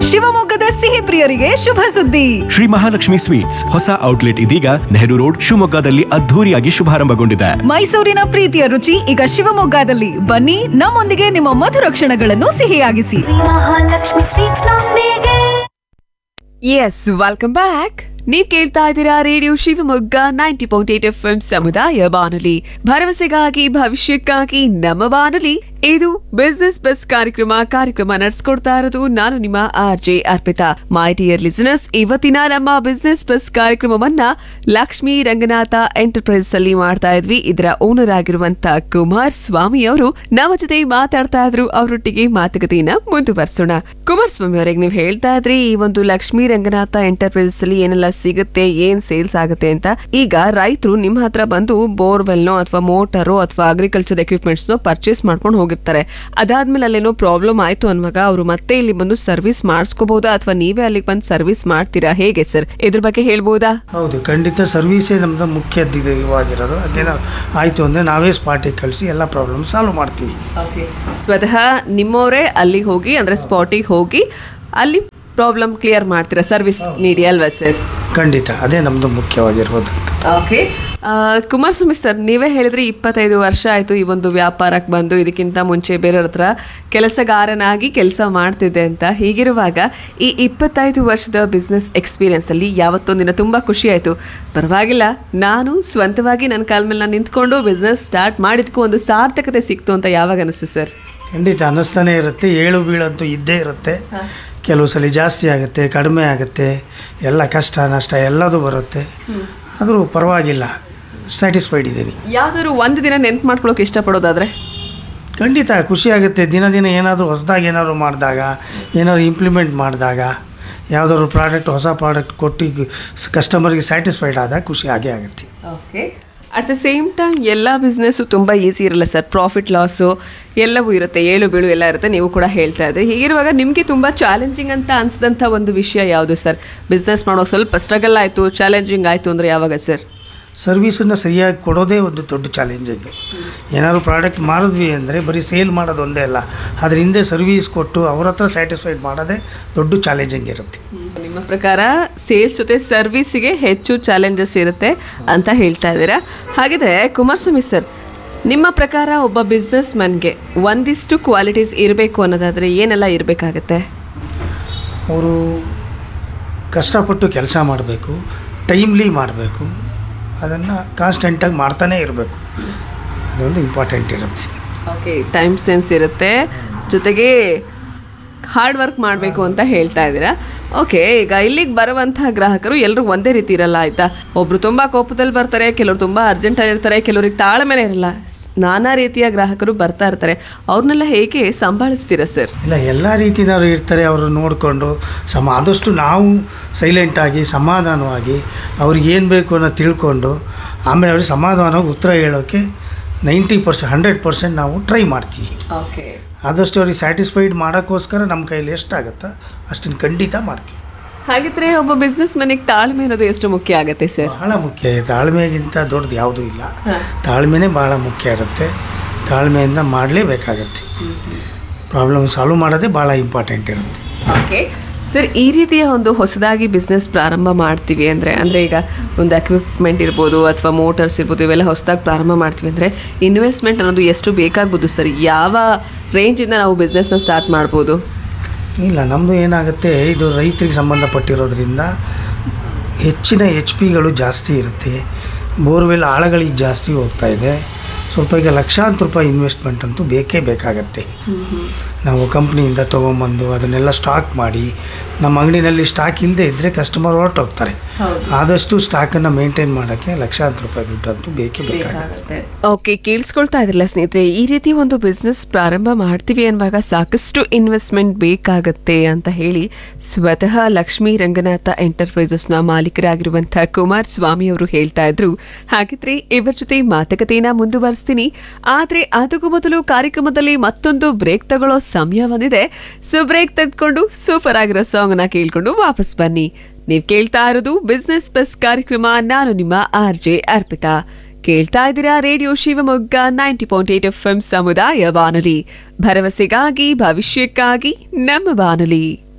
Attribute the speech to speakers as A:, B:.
A: ಶಿವಮೊಗ್ಗದ ಸಿಹಿ ಪ್ರಿಯರಿಗೆ ಶುಭ ಸುದ್ದಿ
B: ಶ್ರೀ ಮಹಾಲಕ್ಷ್ಮಿ ಸ್ವೀಟ್ಸ್ ಹೊಸ ಔಟ್ಲೆಟ್ ಇದೀಗ ನೆಹರು ರೋಡ್ ಶಿವಮೊಗ್ಗದಲ್ಲಿ ಅದ್ಧೂರಿಯಾಗಿ ಶುಭಾರಂಭಗೊಂಡಿದೆ
A: ಮೈಸೂರಿನ ಪ್ರೀತಿಯ ರುಚಿ ಈಗ ಶಿವಮೊಗ್ಗದಲ್ಲಿ ಬನ್ನಿ ನಮ್ಮೊಂದಿಗೆ ನಿಮ್ಮ ಮಧುರ ಕ್ಷಣಗಳನ್ನು ಸಿಹಿಯಾಗಿಸಿ
C: ಮಹಾಲಕ್ಷ್ಮಿ ಸ್ವೀಟ್ಸ್ ನೊಂದಿಗೆ
D: ಎಸ್ ವೆಲ್ಕಮ್ ಬ್ಯಾಕ್ ನೀವ್ ಕೇಳ್ತಾ ಇದ್ದೀರಾ radio Shivamogga ninety point eight F ಸಮುದಾಯ ಬಾನುಲಿ ಭರವಸೆಗಾಗಿ ಭವಿಷ್ಯಕ್ಕಾಗಿ ನಮ್ಮ ಬಾನುಲಿ ಇದು ಬಿಸ್ನೆಸ್ ಬಸ್ ಕಾರ್ಯಕ್ರಮ ಕಾರ್ಯಕ್ರಮ ನಡೆಸ್ಕೊಡ್ತಾ ಇರೋದು ನಾನು ನಿಮ್ಮ R J Arpita my dear listeners ಇವತ್ತಿನ ನಮ್ಮ ಬಿಸ್ನೆಸ್ ಬಸ್ ಕಾರ್ಯಕ್ರಮವನ್ನ ಲಕ್ಷ್ಮೀ ರಂಗನಾಥ ಎಂಟರ್ಪ್ರೈಸ್ ಅಲ್ಲಿ ಮಾಡ್ತಾ ಇದ್ವಿ ಇದರ ಓನರ್ ಆಗಿರುವಂತ ಕುಮಾರ್ ಸ್ವಾಮಿ ಅವರು ನಮ್ಮ ಜೊತೆ ಮಾತಾಡ್ತಾ ಇದ್ರು ಅವರೊಟ್ಟಿಗೆ ಮಾತುಕತೆಯನ್ನ ಮುಂದುವರಿಸೋಣ ಕುಮಾರ್ ಸ್ವಾಮಿ ಅವರಿಗೆ ನೀವು ಹೇಳ್ತಾ ಇದ್ರಿ ಈ ಒಂದು ಲಕ್ಷ್ಮೀ ರಂಗನಾಥ ಎಂಟರ್ಪ್ರೈಸಸ್ ಅಲ್ಲಿ ಏನೆಲ್ಲ ಸಿಗುತ್ತೆ ಏನ್ ಸೇಲ್ಸ್ ಆಗುತ್ತೆ ಅಂತ ಈಗ ರೈತರು ನಿಮ್ಮ ಹತ್ರ ಬಂದು ಬೋರ್ವೆಲ್ನೋ ಅಥವಾ ಮೋಟರೋ ಅಥವಾ ಅಗ್ರಿಕಲ್ಚರ್ ಎಕ್ವಿಪ್ಮೆಂಟ್ಸ್ ನೋ ಪರ್ಚೇಸ್ ಮಾಡ್ಕೊಂಡು ಹೋಗಿರ್ತಾರೆ ಅದಾದ್ಮೇಲೆ ಅಲ್ಲೇನೋ ಪ್ರಾಬ್ಲಮ್ ಆಯ್ತು ಅನ್ನುವಾಗ ಅವರು ಮತ್ತೆ ಇಲ್ಲಿ ಬಂದು ಸರ್ವಿಸ್ ಮಾಡಿಸ್ಕೋಬಹುದಾ ಅಥವಾ ನೀವೇ ಅಲ್ಲಿಗೆ ಬಂದು ಸರ್ವಿಸ್ ಮಾಡ್ತೀರಾ ಹೇಗೆ ಸರ್ ಇದ್ರ ಬಗ್ಗೆ ಹೇಳ್ಬೋದಾ
E: ಹೌದು ಖಂಡಿತ ಸರ್ವೀಸೇ ನಮ್ಮದು ಮುಖ್ಯ ಇವಾಗಿರೋದು ಅದೇನೋ ಆಯಿತು ಅಂದರೆ ನಾವೇ ಸ್ಪಾಟಿಗೆ ಕಳಿಸಿ ಎಲ್ಲ ಪ್ರಾಬ್ಲಮ್ ಸಾಲ್ವ್ ಮಾಡ್ತೀವಿ
D: ಸ್ವತಃ ನಿಮ್ಮವರೇ ಅಲ್ಲಿಗೆ ಹೋಗಿ ಅಂದ್ರೆ ಸ್ಪಾಟಿಗೆ ಹೋಗಿ ಅಲ್ಲಿ ಪ್ರಾಬ್ಲಮ್ ಕ್ಲಿಯರ್ ಮಾಡ್ತೀರಾ ಸರ್ವಿಸ್ ನೀಡಿ ಅಲ್ವಾ ಸರ್
E: ಖಂಡಿತ ಅದೇ ನಮ್ಮದು ಮುಖ್ಯವಾಗಿರೋದು
D: ಓಕೆ ಕುಮಾರಸ್ವಾಮಿ ಸರ್ ನೀವೇ ಹೇಳಿದ್ರಿ ಇಪ್ಪತ್ತೈದು ವರ್ಷ ಆಯ್ತು ಈ ಒಂದು ವ್ಯಾಪಾರಕ್ಕೆ ಬಂದು ಇದಕ್ಕಿಂತ ಮುಂಚೆ ಬೇರೆಯವ್ರ ಹತ್ರ ಕೆಲಸಗಾರನಾಗಿ ಕೆಲಸ ಮಾಡ್ತಿದ್ದೆ ಅಂತ ಹೀಗಿರುವಾಗ ಈ ಇಪ್ಪತ್ತೈದು ವರ್ಷದ ಬಿಸ್ನೆಸ್ ಎಕ್ಸ್ಪೀರಿಯನ್ಸ್ ಅಲ್ಲಿ ಯಾವತ್ತೊಂದಿನ ತುಂಬಾ ಖುಷಿ ಆಯ್ತು ಪರವಾಗಿಲ್ಲ ನಾನು ಸ್ವಂತವಾಗಿ ನನ್ನ ಕಾಲ ಮೇಲೆ ನಾನು ನಿಂತ್ಕೊಂಡು ಬಿಸ್ನೆಸ್ ಸ್ಟಾರ್ಟ್ ಮಾಡಿದ್ಕೂ ಒಂದು ಸಾರ್ಥಕತೆ ಸಿಕ್ತು ಅಂತ ಯಾವಾಗ ಅನಿಸ್ತು ಸರ್
E: ಖಂಡಿತ ಅನ್ನಿಸ್ತಾನೆ ಇರುತ್ತೆ ಏಳು ಬೀಳಂತೂ ಇದ್ದೇ ಇರುತ್ತೆ ಕೆಲವು ಸಲ ಜಾಸ್ತಿ ಆಗುತ್ತೆ ಕಡಿಮೆ ಆಗುತ್ತೆ ಎಲ್ಲ ಕಷ್ಟ ನಷ್ಟ ಎಲ್ಲದೂ ಬರುತ್ತೆ ಆದರೂ ಪರವಾಗಿಲ್ಲ ಸ್ಯಾಟಿಸ್ಫೈಡ್ ಇದ್ದೀನಿ
D: ಯಾವ್ದಾದ್ರು ಒಂದು ದಿನ ನೆನ್ಪು ಮಾಡ್ಕೊಳಕ್ಕೆ ಇಷ್ಟಪಡೋದಾದ್ರೆ
E: ಖಂಡಿತ ಖುಷಿ ಆಗುತ್ತೆ ದಿನ ದಿನ ಏನಾದರೂ ಹೊಸದಾಗಿ ಏನಾದರೂ ಮಾಡಿದಾಗ ಏನಾದ್ರು ಇಂಪ್ಲಿಮೆಂಟ್ ಮಾಡಿದಾಗ ಯಾವುದಾದ್ರು ಪ್ರಾಡಕ್ಟ್ ಹೊಸ ಪ್ರಾಡಕ್ಟ್ ಕೊಟ್ಟು ಕಸ್ಟಮರ್ಗೆ ಸ್ಯಾಟಿಸ್ಫೈಡ್ ಆದಾಗ ಖುಷಿ ಆಗೇ ಆಗುತ್ತೆ
D: okay at the same time ಎಲ್ಲ ಬಿಸ್ನೆಸ್ಸು ತುಂಬ ಈಸಿ ಇರಲ್ಲ ಸರ್ ಪ್ರಾಫಿಟ್ ಲಾಸು ಎಲ್ಲವೂ ಇರುತ್ತೆ ಏಳು ಬೀಳು ಎಲ್ಲ ಇರುತ್ತೆ ನೀವು ಕೂಡ ಹೇಳ್ತಾ ಇದ್ರಿ ಹೀಗಿರುವಾಗ ನಿಮಗೆ ತುಂಬ ಚಾಲೆಂಜಿಂಗ್ ಅಂತ ಅನಿಸಿದಂಥ ಒಂದು ವಿಷಯ ಯಾವುದು ಸರ್ ಬಿಸ್ನೆಸ್ ಮಾಡೋಕೆ ಸ್ವಲ್ಪ ಸ್ಟ್ರಗಲ್ ಆಯಿತು ಚಾಲೆಂಜಿಂಗ್ ಆಯಿತು ಅಂದರೆ ಯಾವಾಗ ಸರ್
E: ಸರ್ವೀಸನ್ನು ಸರಿಯಾಗಿ ಕೊಡೋದೇ ಒಂದು ದೊಡ್ಡ ಚಾಲೆಂಜಿಂಗ್ ಏನಾದ್ರು ಪ್ರಾಡಕ್ಟ್ ಮಾಡಿದ್ವಿ ಅಂದರೆ ಬರೀ ಸೇಲ್ ಮಾಡೋದು ಒಂದೇ ಅಲ್ಲ ಅದ್ರ ಹಿಂದೆ ಸರ್ವೀಸ್ ಕೊಟ್ಟು ಅವ್ರ ಹತ್ರ ಸ್ಯಾಟಿಸ್ಫೈಡ್ ಮಾಡೋದೇ ದೊಡ್ಡ ಚಾಲೆಂಜಿಂಗ್ ಇರುತ್ತೆ
D: ನಿಮ್ಮ ಪ್ರಕಾರ ಸೇಲ್ಸ್ ಜೊತೆ ಸರ್ವಿಸಿಗೆ ಹೆಚ್ಚು ಚಾಲೆಂಜಸ್ ಇರುತ್ತೆ ಅಂತ ಹೇಳ್ತಾ ಇದ್ದೀರಾ ಹಾಗಿದ್ರೆ ಕುಮಾರಸ್ವಾಮಿ ಸರ್ ನಿಮ್ಮ ಪ್ರಕಾರ ಒಬ್ಬ ಬಿಸ್ನೆಸ್ ಮ್ಯಾನ್ಗೆ ಒಂದಿಷ್ಟು ಕ್ವಾಲಿಟೀಸ್ ಇರಬೇಕು ಅನ್ನೋದಾದರೆ ಏನೆಲ್ಲ ಇರಬೇಕಾಗತ್ತೆ
E: ಅವರು ಕಷ್ಟಪಟ್ಟು ಕೆಲಸ ಮಾಡಬೇಕು ಟೈಮ್ಲಿ ಮಾಡಬೇಕು ಅದನ್ನು ಕಾನ್ಸ್ಟೆಂಟಾಗಿ ಮಾಡ್ತಾನೇ ಇರಬೇಕು ಅದೊಂದು ಇಂಪಾರ್ಟೆಂಟ್ ಇರುತ್ತೆ
D: ಓಕೆ ಟೈಮ್ ಸೆನ್ಸ್ ಇರುತ್ತೆ ಜೊತೆಗೆ ಹಾರ್ಡ್ ವರ್ಕ್ ಮಾಡಬೇಕು ಅಂತ ಹೇಳ್ತಾ ಇದ್ದೀರಾ ಓಕೆ ಈಗ ಇಲ್ಲಿಗೆ ಬರುವಂತಹ ಗ್ರಾಹಕರು ಎಲ್ಲರೂ ಒಂದೇ ರೀತಿ ಇರಲ್ಲ ಆಯ್ತಾ ಒಬ್ರು ತುಂಬಾ ಕೋಪದಲ್ಲಿ ಬರ್ತಾರೆ ಕೆಲವರು ತುಂಬಾ ಅರ್ಜೆಂಟ್ ಇರ್ತಾರೆ ಕೆಲವ್ರಿಗೆ ತಾಳ್ಮೆನೇ ಇರಲ್ಲ ಸ್- ನಾನಾ ರೀತಿಯ ಗ್ರಾಹಕರು ಬರ್ತಾ ಇರ್ತಾರೆ ಅವ್ರನ್ನೆಲ್ಲ ಹೇಗೆ ಸಂಭಾಳಿಸ್ತೀರಾ ಸರ್
E: ಇಲ್ಲ ಎಲ್ಲ ರೀತಿನವರು ಇರ್ತಾರೆ ಅವರು ನೋಡಿಕೊಂಡು ಸಮ ಆದಷ್ಟು ನಾವು ಸೈಲೆಂಟಾಗಿ ಸಮಾಧಾನವಾಗಿ ಅವ್ರಿಗೆ ಏನು ಬೇಕು ಅನ್ನೋ ತಿಳ್ಕೊಂಡು ಆಮೇಲೆ ಅವ್ರಿಗೆ ಸಮಾಧಾನವಾಗಿ ಉತ್ತರ ಹೇಳೋಕ್ಕೆ ನೈಂಟಿ ಪರ್ಸೆಂಟ್ ಹಂಡ್ರೆಡ್ ಪರ್ಸೆಂಟ್ ನಾವು ಟ್ರೈ ಮಾಡ್ತೀವಿ
D: ಓಕೆ
E: ಆದಷ್ಟು ಅವ್ರಿಗೆ ಸ್ಯಾಟಿಸ್ಫೈಡ್ ಮಾಡೋಕ್ಕೋಸ್ಕರ ನಮ್ಮ ಕೈಲಿ ಎಷ್ಟಾಗುತ್ತೋ ಅಷ್ಟನ್ನು ಖಂಡಿತ ಮಾಡ್ತೀವಿ
D: ಹಾಗಿದ್ರೆ ಒಬ್ಬ ಬಿಸ್ನೆಸ್ ಮನೆಗೆ ತಾಳ್ಮೆ ಅನ್ನೋದು ಎಷ್ಟು ಮುಖ್ಯ ಆಗುತ್ತೆ ಸರ್
E: ಬಹಳ ಮುಖ್ಯ ತಾಳ್ಮೆಗಿಂತ ದೊಡ್ಡದು ಯಾವುದೂ ಇಲ್ಲ ತಾಳ್ಮೆನೇ ಭಾಳ ಮುಖ್ಯ ಇರುತ್ತೆ ತಾಳ್ಮೆಯಿಂದ ಮಾಡಲೇಬೇಕಾಗತ್ತೆ ಪ್ರಾಬ್ಲಮ್ ಸಾಲ್ವ್ ಮಾಡೋದೇ ಭಾಳ ಇಂಪಾರ್ಟೆಂಟ್ ಇರುತ್ತೆ
D: ಓಕೆ ಸರ್ ಈ ರೀತಿಯ ಒಂದು ಹೊಸದಾಗಿ ಬಿಸ್ನೆಸ್ ಪ್ರಾರಂಭ ಮಾಡ್ತೀವಿ ಅಂದರೆ ಅಂದರೆ ಈಗ ಒಂದು ಎಕ್ವಿಪ್ಮೆಂಟ್ ಇರ್ಬೋದು ಅಥವಾ ಮೋಟರ್ಸ್ ಇರ್ಬೋದು ಇವೆಲ್ಲ ಹೊಸದಾಗಿ ಪ್ರಾರಂಭ ಮಾಡ್ತೀವಿ ಅಂದರೆ ಇನ್ವೆಸ್ಟ್ಮೆಂಟ್ ಅನ್ನೋದು ಎಷ್ಟು ಬೇಕಾಗ್ಬೋದು ಸರ್ ಯಾವ ರೇಂಜಿಂದ ನಾವು ಬಿಸ್ನೆಸ್ನ ಸ್ಟಾರ್ಟ್ ಮಾಡ್ಬೋದು
E: ಇಲ್ಲ ನಮ್ಮದು ಏನಾಗುತ್ತೆ ಇದು ರೈತರಿಗೆ ಸಂಬಂಧಪಟ್ಟಿರೋದ್ರಿಂದ ಹೆಚ್ಚಿನ ಎಚ್ ಪಿಗಳು ಜಾಸ್ತಿ ಇರುತ್ತೆ ಬೋರ್ವೆಲ್ ಆಳಗಳಿಗೆ ಜಾಸ್ತಿ ಹೋಗ್ತಾ ಇದೆ ಸ್ವಲ್ಪ ಈಗ ಲಕ್ಷಾಂತರ ರೂಪಾಯಿ ಇನ್ವೆಸ್ಟ್ಮೆಂಟ್ ಅಂತೂ ಬೇಕೇ ಬೇಕಾಗತ್ತೆ ನಾವು ಕಂಪ್ನಿಯಿಂದ ತೊಗೊಂಬಂದು ಅದನ್ನೆಲ್ಲ ಸ್ಟಾಕ್ ಮಾಡಿ ನಮ್ಮ ಅಂಗಡಿನಲ್ಲಿ ಸ್ಟಾಕ್ ಇಲ್ಲದೆ ಇದ್ದರೆ ಕಸ್ಟಮರ್ ಹೊರಟೋಗ್ತಾರೆ ಆದಷ್ಟು ಸ್ಟಾಕನ್ನು ಮೇಂಟೈನ್ ಮಾಡೋಕ್ಕೆ ಲಕ್ಷಾಂತರ ರೂಪಾಯಿ ದುಡ್ಡು ಅಂತೂ ಬೇಕೇ ಬೇಕಾಗುತ್ತೆ
D: ಓಕೆ ಕೇಳಿಸ್ಕೊಳ್ತಾ ಇದ್ರಲ್ಲ ಸ್ನೇಹಿತರೆ ಈ ರೀತಿ ಒಂದು ಬಿಸ್ನೆಸ್ ಪ್ರಾರಂಭ ಮಾಡ್ತೀವಿ ಅನ್ನುವಾಗ ಸಾಕಷ್ಟು ಇನ್ವೆಸ್ಟ್ಮೆಂಟ್ ಬೇಕಾಗತ್ತೆ ಅಂತ ಹೇಳಿ ಸ್ವತಃ ಲಕ್ಷ್ಮೀ ರಂಗನಾಥ ಎಂಟರ್ಪ್ರೈಸಸ್ನ ಮಾಲೀಕರಾಗಿರುವಂತಹ ಕುಮಾರ್ ಸ್ವಾಮಿ ಅವರು ಹೇಳ್ತಾ ಇದ್ರು ಹಾಗಿದ್ರೆ ಇವರ ಜೊತೆ ಮಾತುಕತೆಯನ್ನ ಮುಂದುವರಿಸ್ತೀನಿ ಆದ್ರೆ ಅದಕ್ಕೂ ಮೊದಲು ಕಾರ್ಯಕ್ರಮದಲ್ಲಿ ಮತ್ತೊಂದು ಬ್ರೇಕ್ ತಗೊಳ್ಳೋ ಸಮಯ ಬಂದಿದೆ ಸೊ ಬ್ರೇಕ್ ತೆಗೆದುಕೊಂಡು ಸೂಪರ್ ಆಗಿರೋ ಸಾಂಗ್ ನ ಕೇಳ್ಕೊಂಡು ವಾಪಸ್ ಬನ್ನಿ ನೀವ್ ಕೇಳ್ತಾ ಇರೋದು ಬಿಸ್ನೆಸ್ ಬಸ್ ಕಾರ್ಯಕ್ರಮ ನಾನು ನಿಮ್ಮ ಆರ್ ಜೆ ಅರ್ಪಿತಾ ಕೇಳ್ತಾ ಇದ್ದೀರಾ radio Shivamogga ninety point eight F ಸಮುದಾಯ ಬಾನುಲಿ ಭರವಸೆಗಾಗಿ ಭವಿಷ್ಯಕ್ಕಾಗಿ ನಮ್ಮ ಬಾನುಲಿ